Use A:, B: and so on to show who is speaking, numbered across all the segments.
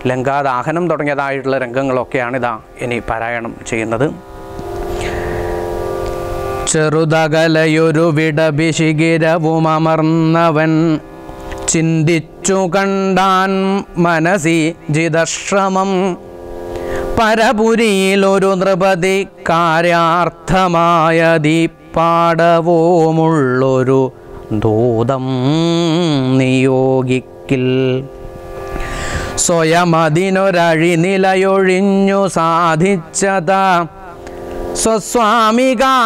A: ലങ്കാദാഹനം തുടങ്ങിയതായിട്ടുള്ള രംഗങ്ങളൊക്കെയാണ് ഇതാ ഇനി പാരായണം ചെയ്യുന്നത് ചെറുതകലയൊരു വിടഭിശിഖിരവും അമർന്നവൻ ചിന്തിച്ചു കണ്ടാൻ മനസി ജിതശ്രമം പരപുരിയിലൊരു നൃപതി കാര്യാർത്ഥമായ ദീപാടവുമുള്ളൊരു ദൂതം നിയോഗിക്കിൽ സ്വയമതിനൊരഴിനിലയൊഴിഞ്ഞു സാധിച്ചതാ സ്വസ്വാമി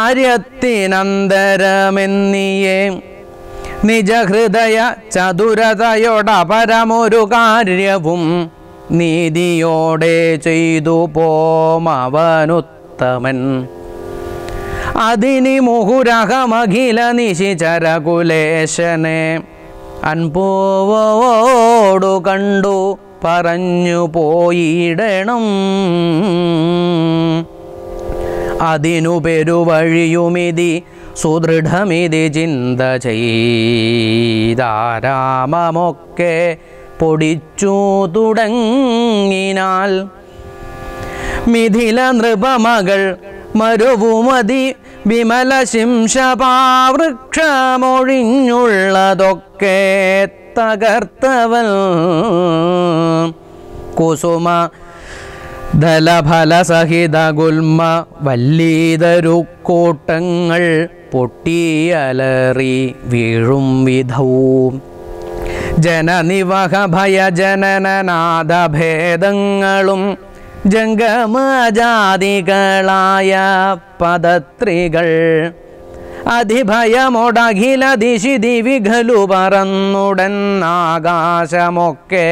A: കാര്യത്തിനന്തരമെന്നിയേ നിജഹൃദയ ചതുരതയൊടപരമൊരു കാര്യവും നീതിയോടെ ചെയ്തു പോമവനുത്തമൻ അതിനി മുഹുരഹമഖില നിശിചരകുലേശനെ അൻപോവോടു കണ്ടു പറഞ്ഞു പോയിടണം അതിനു പെരുവഴിയുമിതി സുദൃഢമിതി ചിന്ത ചെയ്താരാമമൊക്കെ പൊടിച്ചു തുടങ്ങിനാൽ മിഥില നൃപമകൾ മരുവുമതി വിമല ശിംശപാവൃക്ഷമൊഴിഞ്ഞുള്ളതൊക്കെ തകർത്തവൽ കുസുമ ദലഫലസഹിത ഗുൽമ വല്ലീതരുക്കൂട്ടങ്ങൾ പൊട്ടിയലറി വീഴും വിധവും ജനനിവഹ ഭയജനനനാദഭേദങ്ങളും ജംഗമജാതികളായ പദത്രികൾ അതിഭയമൊടഖില ദിശി ദിവിഘലു പറന്നുടൻ ആകാശമൊക്കെ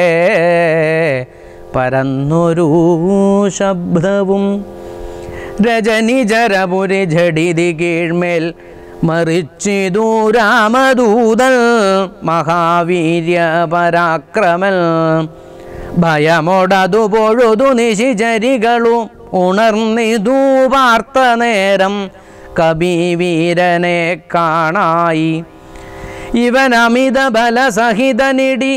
A: പരന്നൊരു ശബ്ദവും രജനി ജരപുരി ജഡിതി കീഴ്മേൽ മറിച്ചിതു രാമദൂതൽ മഹാവീര്യ പരാക്രമൽ ഭയമോടതു പൊഴുതു നിശിചരികളും ഉണർന്നിതു വാർത്ത നേരം കബീവീരനെ കാണായി ഇവൻ അമിത ബലസഹിതനിടി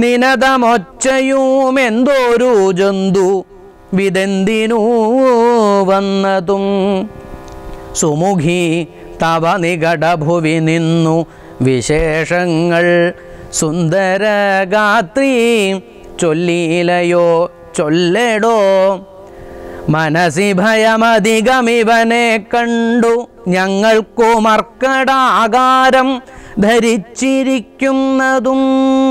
A: നിനതമൊച്ചയുമെന്തോരു ജന്തു വിതെന്തിനു വന്നതും സുമുഖി തവ നികടഭുവി നിന്നു വിശേഷങ്ങൾ സുന്ദരഗാത്രി ചൊല്ലിയിലയോ ചൊല്ലടോ മനസി ഭയമധികമിവനെ കണ്ടു ഞങ്ങൾക്കു മർക്കടാകാരം ധരിച്ചിരിക്കുന്നതും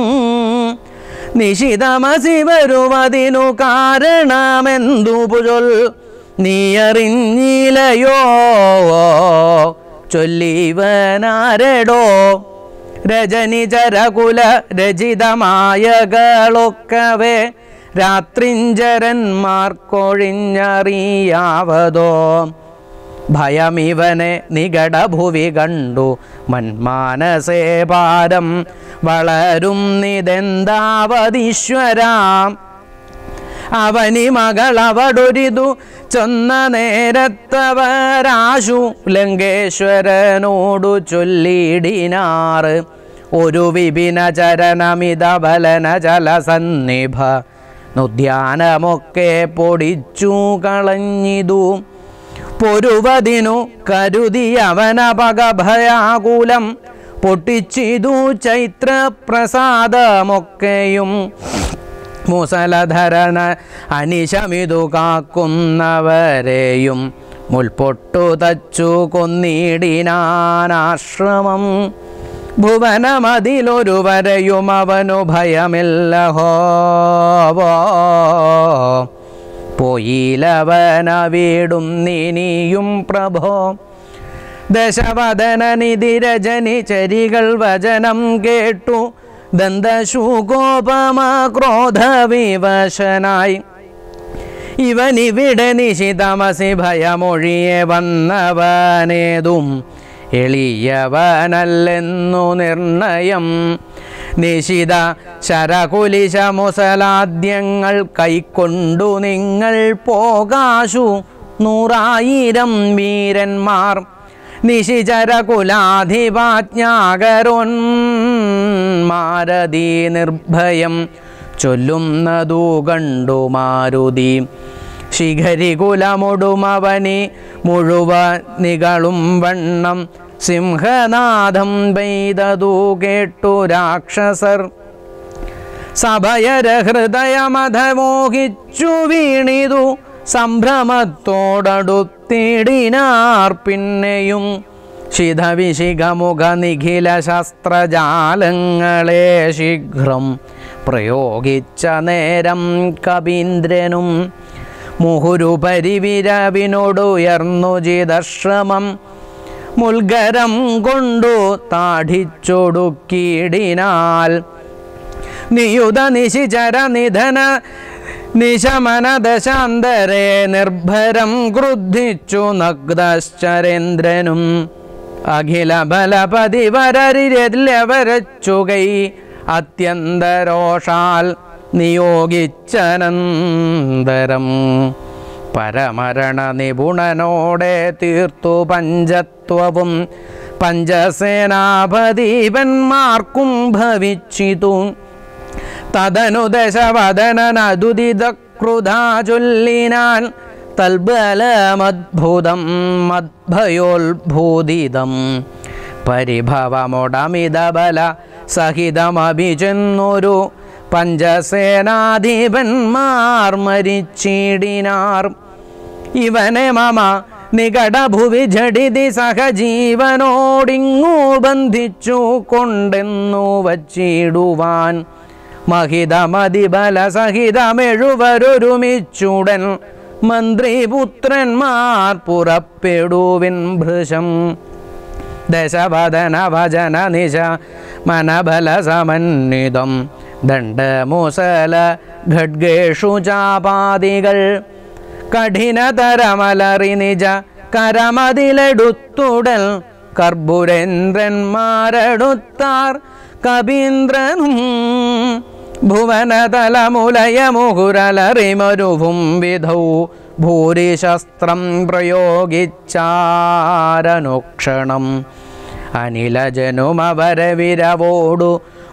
A: നിശിതമസി വരുവതിനു കാരണമെന്തു പുഴൽ നീയറിഞ്ഞിലയോ ചൊല്ലിവനാരടോ രജനി ചരകുല രചിതമായകളൊക്കവേ രാത്രിഞ്ചരന്മാർക്കൊഴിഞ്ഞറിയാവതോ ഭയമിവനെ നികടഭുവി കണ്ടു മന്മാനസേ പാരം വളരും നിതെന്താവതീശ്വരാം അവനി മകളവടൊരിതു ചൊന്ന നേരത്തവരാശു ലങ്കേശ്വരനോടു ചൊല്ലിടിനാറ് ഒരു വിപിന ചരണമിത ബലന ജലസന്നിഭ നുദ്യാനമൊക്കെ പൊടിച്ചു കളഞ്ഞിതു പൊരുവതിനു കരുതി അവനപകഭയാകുലം പൊട്ടിച്ചിതു ചൈത്രപ്രസാദമൊക്കെയും മുസലധരന അനിശമിതു കാക്കുന്നവരെയും മുൽപൊട്ടു തച്ചു കൊന്നിടിനാനാശ്രമം ഭുവനമതിലൊരുവരെയും അവനു ഭയമില്ലഹോ പോയിലവന വീടും നിനിയും പ്രഭോ ദശവദനനിധിരജനി ചരികൾ വചനം കേട്ടു ദന്തശൂകോപമ ക്രോധവിവശനായി ഇവനിവിടെ നിശിതമസി ഭയമൊഴിയെ വന്നവനേതും എളിയവനല്ലെന്നു നിർണയം നിശിത ശരകുലിശ മുസലാദ്യങ്ങൾ കൈക്കൊണ്ടു നിങ്ങൾ പോകാശു നൂറായിരം വീരന്മാർ നിശിചരകുലാധിപാജ്ഞാകരോന്മാരതി നിർഭയം ചൊല്ലുന്നതു കണ്ടു മാരുതി ശിഖരികുലമൊടുമവനി മുഴുവനികളും വണ്ണം സിംഹനാഥം പെയ്തതു കേട്ടു രാക്ഷസർ സഭയരഹൃദയമധമോഹിച്ചു വീണിതു സംഭ്രമത്തോടടുത്തിടിനാർ പിന്നെയും ശിതവിശിഖമുഖ നിഖില ശസ്ത്രജാലങ്ങളെ ശീഘ്രം പ്രയോഗിച്ച നേരം കവീന്ദ്രനും മുഹുരു പരിവിരവിനോടുയർന്നു ചിതശ്രമം മുൽഗരം കൊണ്ടു താഠിച്ചൊടുക്കിയിടിനാൽ നിയുത നിശിചര നിധന നിശമന ദശാന്തരെ നിർഭരം ക്രുദ്ധിച്ചു നഗ്ദശ്ചരേന്ദ്രനും അഖില ബലപതി വരരിരല്ലവരച്ചുകൈ അത്യന്തരോഷാൽ നിയോഗിച്ചനന്തരം പരമരണ നിപുണനോടെ തീർത്തു പഞ്ചത്വവും പഞ്ചസേനാപതീപന്മാർക്കും ഭവിച്ചിതു തദനു ദശവദനനദുദിതക്രുധാ ചൊല്ലിനാൻ തൽബലമദ്ഭുതം മദ്ഭയോത്ഭൂതിതം പരിഭവമൊടമിതബല സഹിതമഭിചെന്നൊരു പഞ്ചസേനാധിപന്മാർ മരിച്ചിടിനാർ ഇവനെ മമ നികടഭുവി ജഡിതി സഹജീവനോടിങ്ങു ബന്ധിച്ചു കൊണ്ടെന്നു വച്ചിടുവാൻ മഹിതമതിബല സഹിതമെഴുവരൊരുമിച്ചുടൻ മന്ത്രിപുത്രന്മാർ പുറപ്പെടുവിൻ ഭൃശം ദശവദന ഭജന നിശ മനബല സമന്വിതം ദണ്ഡമുസല ഖഡ്ഗേഷു ചാപാദികൾ കഠിനതരമലറി നിജ കരമതിലെടുത്തുടൽ കർപ്പുരേന്ദ്രന്മാരെടുത്താർ കവീന്ദ്രനും ഭുവനതലമുലയമുകുരലറിമരുവും വിധൗ ഭൂരിശസ്ത്രം പ്രയോഗിച്ചാരനുക്ഷണം അനിലജനുമവരവിരവോടു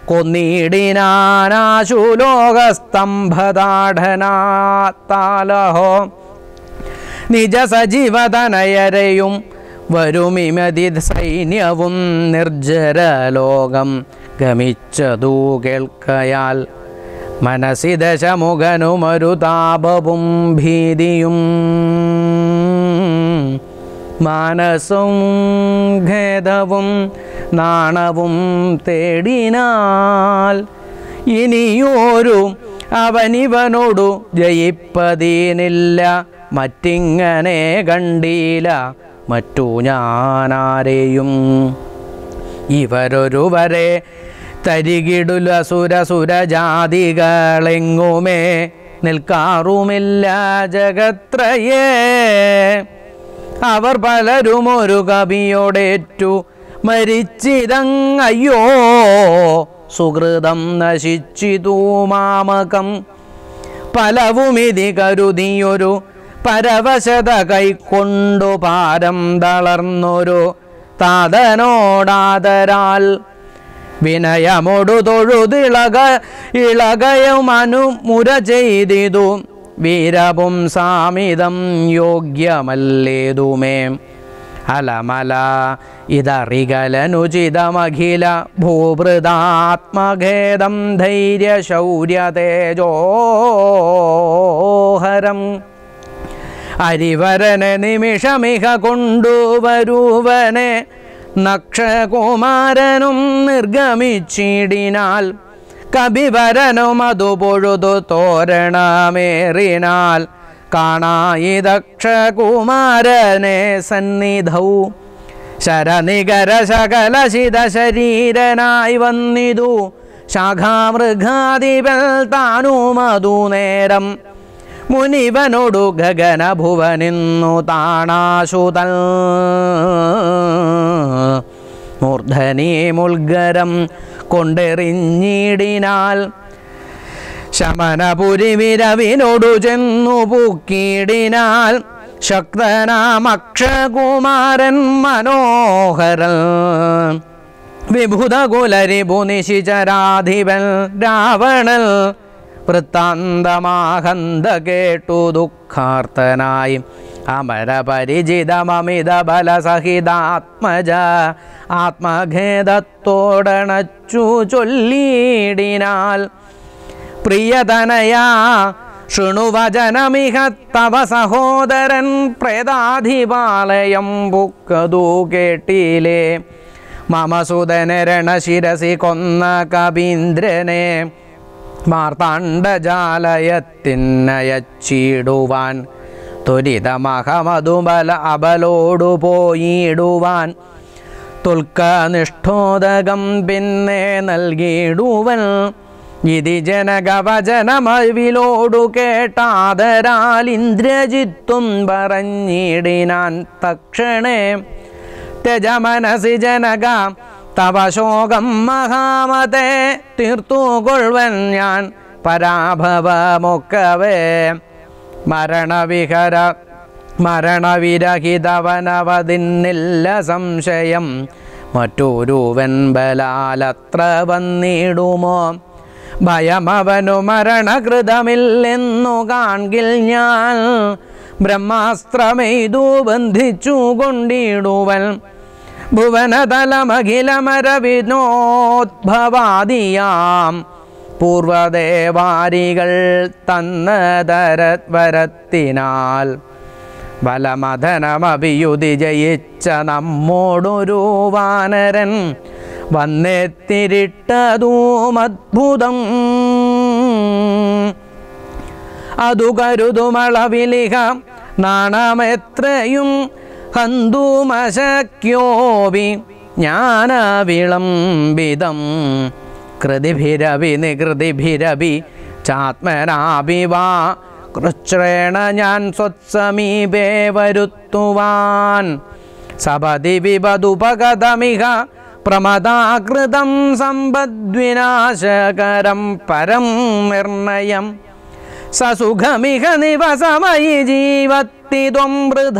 A: കൊന്നിടിനാനാശുലോകസ്തംഭതാഠനാത്താലഹോ നിജ സജീവതനയരെയും വരുമിമതി സൈന്യവും നിർജ്ജരലോകം ഗമിച്ചതു കേൾക്കയാൽ മനസ്സി ദശമുഖനുമൊരു താപവും ഭീതിയും മാനസവും ഖേദവും നാണവും തേടിനാൽ ഇനിയൊരു അവനിവനോടു ജയിപ്പതീനില്ല മറ്റിങ്ങനെ കണ്ടീല മറ്റു ഞാനാരെയും ഇവരൊരുവരെ തരികിടുല സുരസുരജാതികളെങ്ങുമേ നിൽക്കാറുമില്ല ജഗത്രയേ അവർ പലരും ഒരു കവിയോടേറ്റു മരിച്ചിതങ്ങയ്യോ സുഹൃതം നശിച്ചിതു മാമകം പലവുമിതി കരുതിയൊരു പരവശത കൈക്കൊണ്ടു പാരം തളർന്നൊരു താതനോടാതരാൽ വിനയമൊടു തൊഴുതിളക ഇളകയും അനുമുര ചെയ്തിതു വീരവും സാമിതം യോഗ്യമല്ലേതുമേ അലമല ഇതറികലനുചിതമഖില ഭൂഭൃതാത്മഖേദം ധൈര്യശൗര്യതേജോഹരം അരിവരനെ നിമിഷമിക കൊണ്ടുവരുവനെ നക്ഷകുമാരനും നിർഗമിച്ചിടിനാൽ കവിവരനും അതു പൊഴുതു തോരണമേറിനാൽ കാണായി ദക്ഷകുമാരനെ സന്നിധൗ ശരനികര ശകലശിത ശരീരനായി വന്നിതു ശാഖാമൃഗാധിപൽ താനുമതു നേരം മുനിവനോടു ഗഗനഭുവനിന്നു താണാശുതൽ മൂർധനീ മുൾഗരം കൊണ്ടെറിഞ്ഞിടിനാൽ ശമനപുരി വിരവിനോടു ചെന്നു പൂക്കിയിടിനാൽ ശക്തനാമക്ഷകുമാരൻ മനോഹരൻ വിഭുത കുലരിപു നിശിചരാധിപൻ രാവണൽ വൃത്താന്തമാഹന്ത കേട്ടു ദുഃഖാർത്തനായി അമരപരിചിതമമിത ബലസഹിതാത്മജ ആത്മഖേദത്തോടണച്ചു ചൊല്ലിയിടിനാൽ പ്രിയതനയാ ശൃണുവചനമിഹ തവ സഹോദരൻ പ്രേതാധിപാലയം ബുക്കതു കേട്ടിലേ മമസുതന രണശിരസി കൊന്ന കവീന്ദ്രനെ മാർത്താണ്ഡജാലയത്തിനയച്ചിടുവാൻ ത്വരിതമഹമതുബല അബലോടു പോയിടുവാൻ തുൽക്കനിഷ്ഠോദകം പിന്നെ നൽകിയിടുവൻ ഇതി ജനകവചനമവിലോടു കേട്ടാദരാൽ ഇന്ദ്രജിത്തും പറഞ്ഞിടിനാൻ തക്ഷണേ ത്യജമനസി ജനക തവ ശോകം മഹാമതേ തീർത്തുകൊള്ളുവൻ ഞാൻ പരാഭവമൊക്കവേ മരണവിഹര മരണവിരഹിതവനവതിന്നില്ല സംശയം മറ്റൊരുവൻ ബലാലത്ര വന്നിടുമോ ഭയമവനു മരണകൃതമില്ലെന്നു കാൺകിൽ ഞാൻ ബ്രഹ്മാസ്ത്രമെയ്തു ബന്ധിച്ചു കൊണ്ടിടുവൻ ഭുവനതലമഖിലമരവിനോദ്ഭവാദിയാം പൂർവദേവാരികൾ തന്നതരവരത്തിനാൽ ബലമഥനമഭിയുതി ജയിച്ച നമ്മോടൊരു വാനരൻ വന്നെത്തിരിട്ടതും അദ്ഭുതം അതു കരുതുമളവിലിഹ നാണമെത്രയും ഹന്തുമശക്യോവി ജ്ഞാനവിളംബിതം കൃതിഭിരവി നികൃതിഭിരവി ചാത്മനാഭിവാ കൃച്ഛ്രേണ ഞാൻ സ്വത്സമീപേ വരുത്തുവാൻ സപതി വിപതുപഗതമിഹ പ്രമദാകൃതം സമ്പദ്വിനാശകരം പരം നിർണയം സസുഖമിഹ നിവസമയി ജീവത്തിത്വം വൃഥ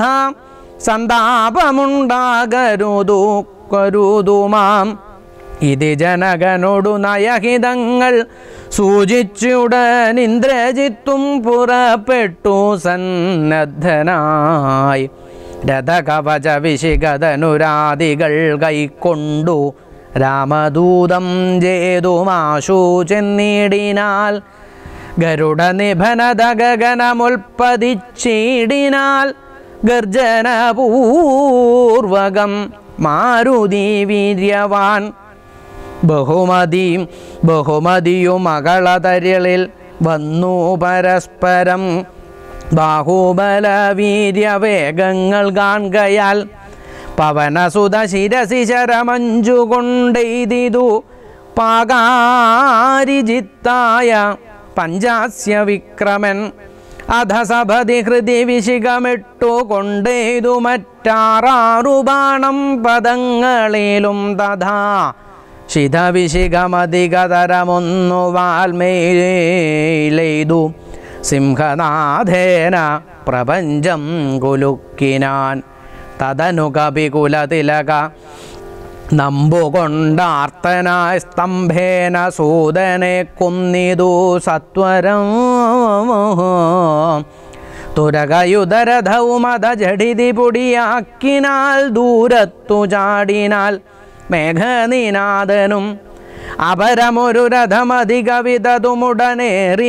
A: സന്താപമുണ്ടാകരുതു കരുതുമാം ഇത് ജനകനോടു നയഹിതങ്ങൾ സൂചിച്ചുടൻ ഇന്ദ്രജിത്തും പുറപ്പെട്ടു സന്നദ്ധനായി രഥകവച വിശികതനുരാദികൾ കൈക്കൊണ്ടു രാമദൂതം ജേതുമാശു ചെന്നിടിനാൽ ഗരുഡ നിഭനത ഗഗനമുൽപ്പതിച്ചിടിനാൽ ഗർജനപൂർവകം മാരുതി വീര്യവാൻ ബഹുമതി ബഹുമതിയും മകളതരിളിൽ വന്നു പരസ്പരം ബാഹുബല വീര്യവേഗങ്ങൾ കാണുകയാൽ പവനസുത ശിരസി ശരമഞ്ചു കൊണ്ടെയ്തിതു പാകാരിജിത്തായ പഞ്ചാസ്യ വിക്രമൻ അധസഭതി ഹൃദി വിശികമിട്ടു കൊണ്ടേതു മറ്റാറാറു ബാണം പദങ്ങളിലും തഥാ ശിതവിശികമധികതരമൊന്നു വാൽമേലെയ്തു സിംഹനാഥേന പ്രപഞ്ചം കുലുക്കിനാൻ തദനു കപികുലതിലക നമ്പുകൊണ്ടാർത്തനായ സ്തംഭേന സൂതനെ കുന്നിതു സത്വരം തുരകയുധരഥവുമത ജഡിതി പൊടിയാക്കിനാൽ ദൂരത്തു ചാടിനാൽ മേഘനിനാദനും അപരമൊരു രഥമധികവിധതുമുടനേറി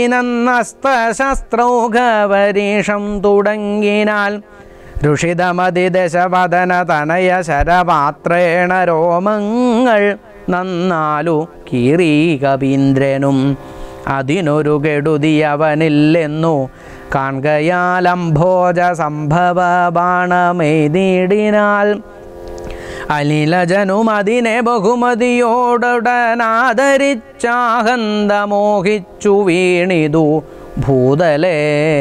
A: നന്നസ്തശസ്ത്രൗഘവരീഷം തുടങ്ങിനാൽ ഋഷിതമതിദശവദന തനയ ശരപാത്രേണ രോമങ്ങൾ നന്നാലു കീറി കവീന്ദ്രനും അതിനൊരു കെടുതി അവനില്ലെന്നു കാൺകയാലംഭോജ സംഭവ ബാണമെയ്തിടിനാൽ അനിലജനും അതിനെ ബഹുമതിയോടുടനാദരിച്ചാഹന്ത മോഹിച്ചു വീണിതു ഭൂതലേ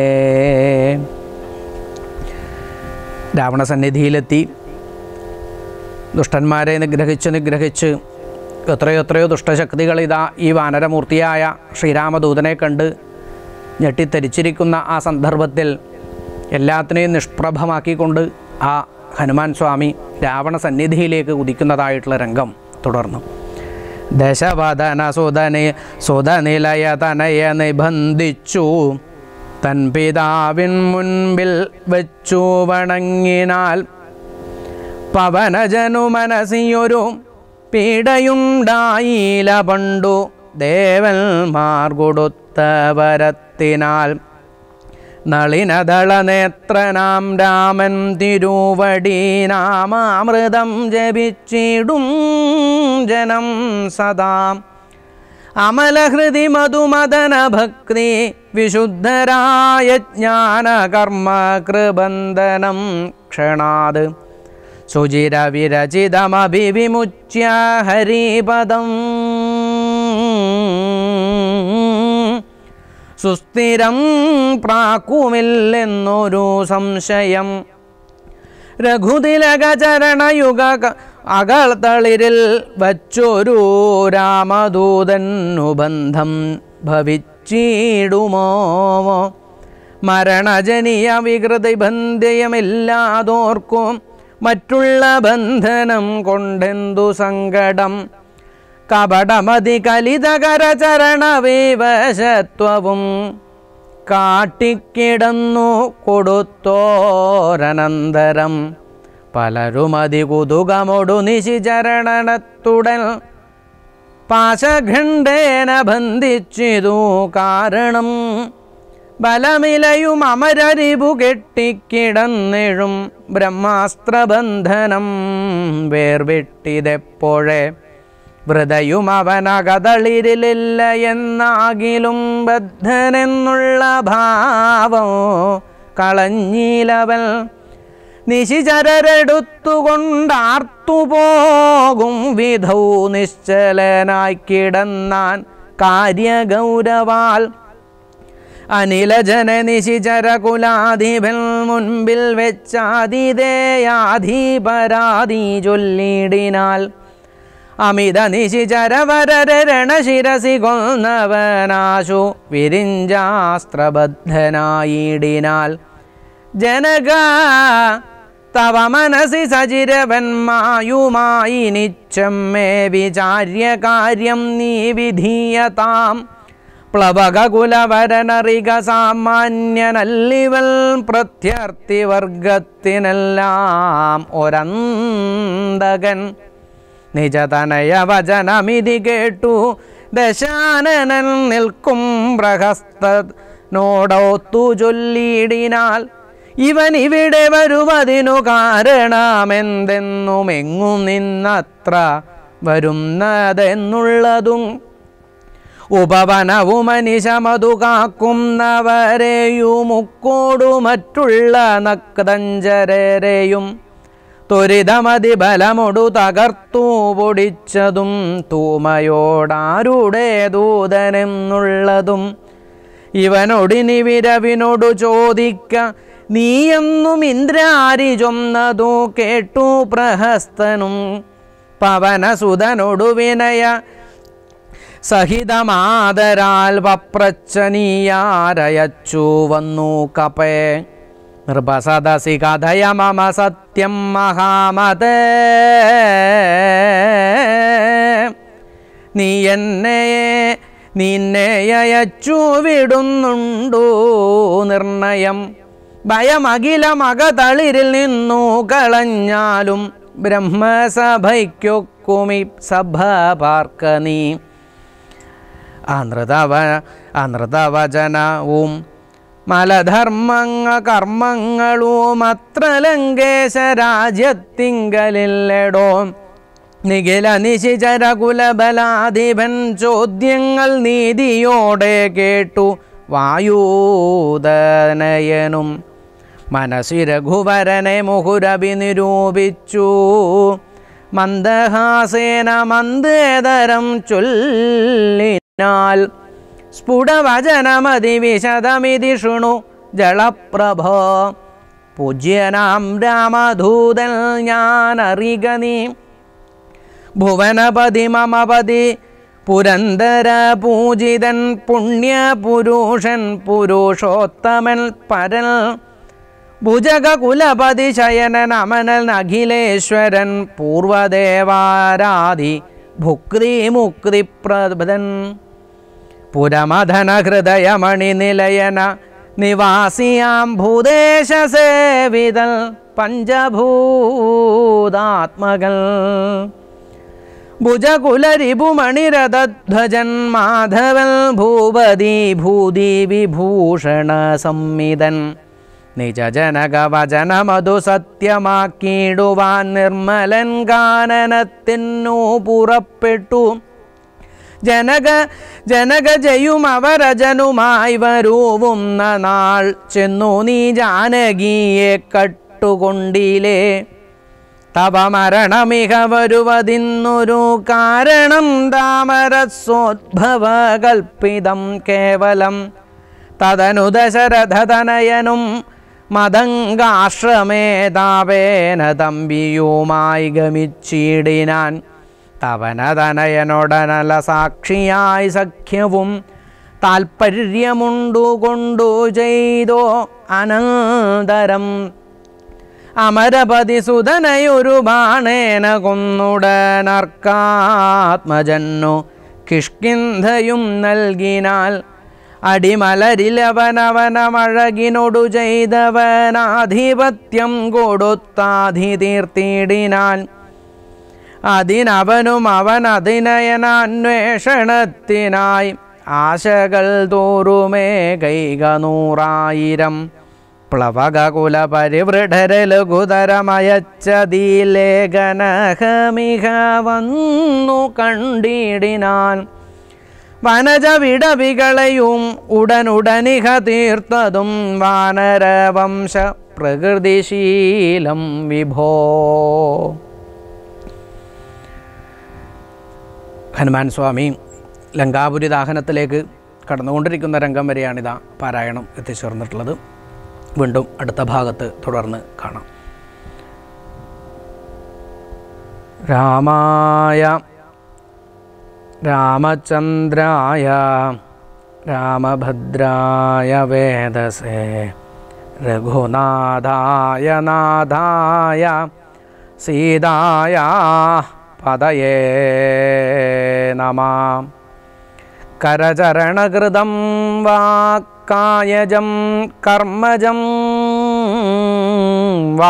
A: രാവണസന്നിധിയിലെത്തി ദുഷ്ടന്മാരെ നിഗ്രഹിച്ച് നിഗ്രഹിച്ച് എത്രയോ എത്രയോ ദുഷ്ടശക്തികൾ ഇതാ ഈ വാനരമൂർത്തിയായ ശ്രീരാമദൂതനെ കണ്ട് ഞെട്ടിത്തരിച്ചിരിക്കുന്ന ആ സന്ദർഭത്തിൽ എല്ലാത്തിനെയും നിഷ്പ്രഭമാക്കിക്കൊണ്ട് ആ ഹനുമാൻ സ്വാമി രാവണ സന്നിധിയിലേക്ക് ഉദിക്കുന്നതായിട്ടുള്ള രംഗം തുടർന്നു ദശവദന സുതനി സുതനിലയ തനയ നിബന്ധിച്ചു തൻ പിതാവിൻ മുൻപിൽ വെച്ചു വണങ്ങിനാൽ പവനജനു മനസ്സിയൊരു പീഡയുണ്ടായില്ല പണ്ടു ദേവന്മാർ കൊടുത്ത വരത്തിനാൽ നളിനദള നേത്രനാം രാമൻ തിരുവടി നാമാമൃതം ജപിച്ചിടും ജനം സദാ അമലഹൃതി മധുമദന ഭക്തി വിശുദ്ധരായ ജ്ഞാനകർമ്മ കൃബന്ധനം ക്ഷണാത് സുചിരവിരചിതമഭിവിമുച്യ ഹരിപദം സുസ്ഥിരം പ്രാക്കുമില്ലെന്നൊരു സംശയം രഘുതിലകചരണയുഗ അകൾത്തളിരിൽ വച്ചൊരു രാമദൂതന്നു ബന്ധം ഭവിച്ചിടുമോ മരണജനീയ വികൃതി ബന്ധ്യമില്ലാതോർക്കും മറ്റുള്ള ബന്ധനം കൊണ്ടെന്തു സങ്കടം കപടമതി കലിതകര ചരണവിവശത്വവും കാട്ടിക്കിടന്നു കൊടുത്തോരനന്തരം പലരുമതി കുതുകമൊടു നിശിചരണത്തുടൻ പാശഖണ്ഡേന ബന്ധിച്ചിതു കാരണം ബലമിലയും അമരരിപു കെട്ടിക്കിടന്നിഴും ബ്രഹ്മാസ്ത്രബന്ധനം വേർവിട്ടിതെപ്പോഴേ വൃതയും അവനകതളിരിലില്ല എന്നാകിലും ബദ്ധനെന്നുള്ള ഭാവം കളഞ്ഞിലവൻ നിശിചരരെടുത്തുകൊണ്ടാർത്തുപോകും വിധൗ നിശ്ചലനായി കിടന്നാൻ കാര്യഗൗരവാൽ അനിലജന നിശിചര കുലാധിപൻ മുൻപിൽ വെച്ചാതിഥേയാധിപരാതി ചൊല്ലിടിനാൽ അമിത നിശിചരവരരണശിരസി കൊന്നവനാശു വിരിഞ്ചാസ്ത്രബദ്ധനായിടിനാൽ ജനക തവ മനസി സചിരവന്മായുമായി നിച്ചമ്മേ വിചാര്യ കാര്യം നീ വിധീയതാം പ്ലവകുലവരനറിക സാമാന്യനല്ലിവൽ പ്രത്യർത്ഥി വർഗത്തിനെല്ലാം ഒരന്തകൻ നിജതനയ വചനമിതി കേട്ടു ദശാനനൻ നിൽക്കും പ്രഹസ്തനോടൊത്തു ചൊല്ലിയിടിനാൽ ഇവൻ ഇവിടെ വരുവതിനു കാരണമെന്തെന്നും എങ്ങും നിന്നത്ര വരുന്നതെന്നുള്ളതും ഉപവനവുമനിശമതു കാക്കുന്നവരെയുമുക്കോടു മറ്റുള്ള നക്തഞ്ചരരെയും ത്വരിതമതി ബലമൊടു തകർത്തു പൊടിച്ചതും തൂമയോടാരുടെ ദൂതനെന്നുള്ളതും ഇവനൊടിനി വിരവിനോടു ചോദിക്ക നീയെന്നും ഇന്ദ്രാരി ചൊന്നതു കേട്ടു പ്രഹസ്തനും പവനസുതനൊടു വിനയ സഹിതമാതരാൽ വപ്രച്ചനീയാരയച്ചു വന്നു കപേ നൃപസദസി കഥയ മമ സത്യം മഹാമത നീ എന്നെ നിന്നെ അയച്ചു വിടുന്നുണ്ടു നിർണയം ഭയമകില മകതളിരിൽ നിന്നു കളഞ്ഞാലും ബ്രഹ്മസഭയ്ക്കൊക്കുമി സഭ പാർക്ക നീ അനൃതവ അനൃതവചനവും മലധർമ്മങ്ങ കർമ്മങ്ങളും അത്ര ലങ്കേശ രാജ്യത്തിങ്കലില്ലടോ നിഖില നിശിചര കുലബലാധിപൻ ചോദ്യങ്ങൾ നീതിയോടെ കേട്ടു വായൂതനയനും മനസ്സി രഘുവരനെ മുഹുരഭി നിരൂപിച്ചു മന്ദഹാസേന മന്ദേതരം ചൊല്ലിനാൽ സ്ഫുടവചനമതി വിശദമിതി ശൃണു ജളപ്രഭോ പൂജ്യനാം രാമധൂതൻ ഞാനറിക നീ ഭുവനപതി മമപതി പുരന്തര പൂജിതൻ പുണ്യപുരുഷൻ പുരുഷോത്തമൻ പരൻ ഭുജക കുലപതി ശയനൻ അമനൻ അഖിലേശ്വരൻ പൂർവദേവാരാധി ഭുക്തിമുക്തിപ്രദൻ പുരമധനഹൃദയമണിനിലയന നിവാസിയാം ഭൂദേശ സേവിതൽ പഞ്ചഭൂതാത്മകൾ ഭുജകുലരിപുമണിരഥധ്വജൻ മാധവൻ ഭൂപതി ഭൂതി വിഭൂഷണ സംമിതൻ നിജജനകവചന മധു സത്യമാക്കിയിടുവാൻ നിർമ്മലൻ കാനനത്തിനു പുറപ്പെട്ടു ജനക ജനകജയും അവരജനുമായി വരൂവുന്ന നാൾ ചെന്നു നീ ജാനകിയെ കട്ടുകൊണ്ടിലേ തവ മരണമിക വരുവതിന്നൊരു കാരണം താമരസോദ്ഭവകൽപ്പിതം കേവലം തദനു ദശരഥതനയനും മതങ്കാശ്രമേതാവേന തമ്പിയുമായി ഗമിച്ചിടിനാൻ തവനതനയനൊടനല സാക്ഷിയായി സഖ്യവും താൽപ്പര്യമുണ്ടുകൊണ്ടു ചെയ്തോ അനന്തരം അമരപതി സുതനയൊരു ബാണേന കൊന്നുടനർക്കാത്മജന്നു കിഷ്കിന്ധയും നൽകിനാൽ അടിമലരിലവനവനമഴകിനൊടു ചെയ്തവനാധിപത്യം കൊടുത്താധി തീർത്തിടിനാൻ അതിനവനും അവൻ അതിനയനാന്വേഷണത്തിനായി ആശകൾ തോറുമേ കൈക നൂറായിരം പ്ലവകുല പരിവൃഢരലഘുതരമയച്ചതീ ലേഖനഹമിക വന്നു കണ്ടിടിനാൻ വനജ വിടവികളെയും ഉടനുടനിഹ തീർത്തതും വാനരവംശ പ്രകൃതിശീലം വിഭോ ഹനുമാൻ സ്വാമി ലങ്കാപുരി ദാഹനത്തിലേക്ക് കടന്നുകൊണ്ടിരിക്കുന്ന രംഗം വരെയാണിതാ പാരായണം എത്തിച്ചേർന്നിട്ടുള്ളത് വീണ്ടും അടുത്ത ഭാഗത്ത് തുടർന്ന് കാണാം രാമായ രാമചന്ദ്രായ രാമഭദ്രായ വേദസേ രഘുനാഥായ നാഥായ സീതായ പതയേ നമ കരചരണകൃതം വാക്കായജം കർമ്മജം വാ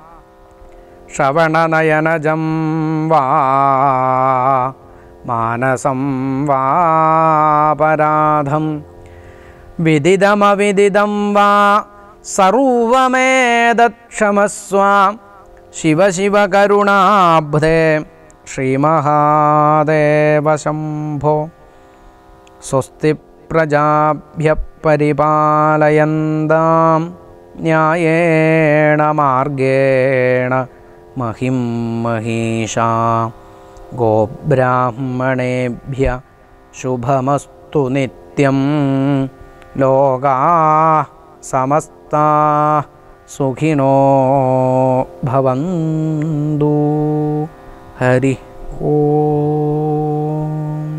A: ശ്രവണനയനജം വാ മാനസം വാപരാധം വിദിതമവിദിതം വാ സർവമേതക്ഷമസ്വ ശിവ ശിവ കരുണാബ്ധേ ശ്രീമഹാദേവശംഭോ സ്വസ്തി പ്രജാഭ്യ പരിപാലയന്താം ന്യായേണ മാർഗേണ മഹിം മഹീഷാ ഗോബ്രാഹ്മണേഭ്യ ശുഭമസ്തു നിത്യം ലോകാ സമസ്താ സുഖിനോ ഭവന്തു ഹരി ഓം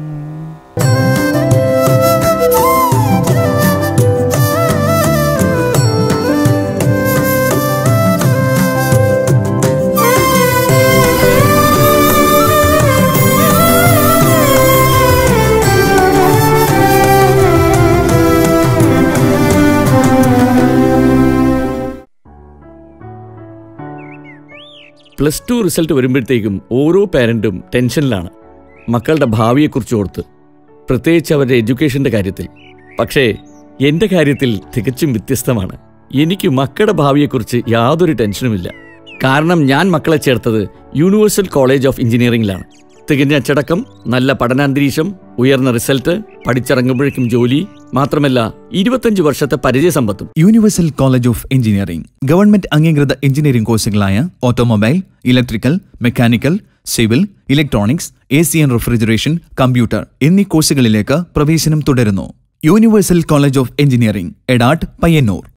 B: പ്ലസ് ടു റിസൾട്ട് വരുമ്പോഴത്തേക്കും ഓരോ പാരൻറ്റും ടെൻഷനിലാണ് മക്കളുടെ ഭാവിയെക്കുറിച്ച് ഓർത്ത് പ്രത്യേകിച്ച് അവരുടെ എഡ്യൂക്കേഷൻ്റെ കാര്യത്തിൽ പക്ഷേ എൻ്റെ കാര്യത്തിൽ തികച്ചും വ്യത്യസ്തമാണ് എനിക്ക് മക്കളുടെ ഭാവിയെക്കുറിച്ച് യാതൊരു ടെൻഷനുമില്ല കാരണം ഞാൻ മക്കളെ ചേർത്തത് യൂണിവേഴ്സൽ കോളേജ് ഓഫ് എഞ്ചിനീയറിംഗിലാണ് തികഞ്ഞ അച്ചടക്കം നല്ല പഠനാന്തരീക്ഷം ഉയർന്ന റിസൾട്ട് പഠിച്ചിറങ്ങുമ്പോഴേക്കും ജോലി മാത്രമല്ല ഇരുപത്തഞ്ച് വർഷത്തെ പരിചയസമ്പത്തും
C: universal college of engineering government അംഗീകൃത എഞ്ചിനീയറിംഗ് കോഴ്സുകളായ automobile electrical mechanical civil electronics A C and refrigeration computer എന്നീ കോഴ്സുകളിലേക്ക് പ്രവേശനം തുടരുന്നു universal college of engineering Edat Payyanur